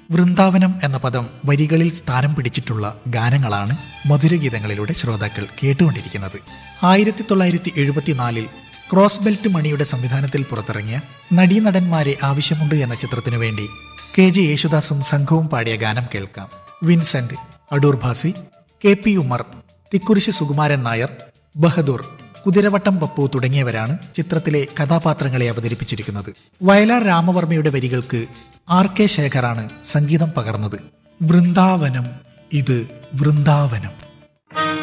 വൃന്ദാവനം എന്ന പദം വരികളിൽ സ്ഥാനം പിടിച്ചിട്ടുള്ള ഗാനങ്ങളാണ് മധുരഗീതങ്ങളിലൂടെ ശ്രോതാക്കൾ കേട്ടുകൊണ്ടിരിക്കുന്നത് ആയിരത്തി തൊള്ളായിരത്തി എഴുപത്തിനാലിൽ ക്രോസ് ബെൽറ്റ് മണിയുടെ സംവിധാനത്തിൽ പുറത്തിറങ്ങിയ നടീനടന്മാരെ ആവശ്യമുണ്ട് എന്ന ചിത്രത്തിനു വേണ്ടി കെ ജെ യേശുദാസും സംഘവും പാടിയ ഗാനം കേൾക്കാം Vincent Adoor Bhasi K P Umar Thikkurissy Sukumaran Nair Bahadur Kuthiravattam Pappu തുടങ്ങിയവരാണ് ചിത്രത്തിലെ കഥാപാത്രങ്ങളെ അവതരിപ്പിച്ചിരിക്കുന്നത് വയലാർ രാമവർമ്മയുടെ വരികൾക്ക് ആർ കെ ശേഖറാണ് സംഗീതം പകർന്നത് വൃന്ദാവനം ഇത് വൃന്ദാവനം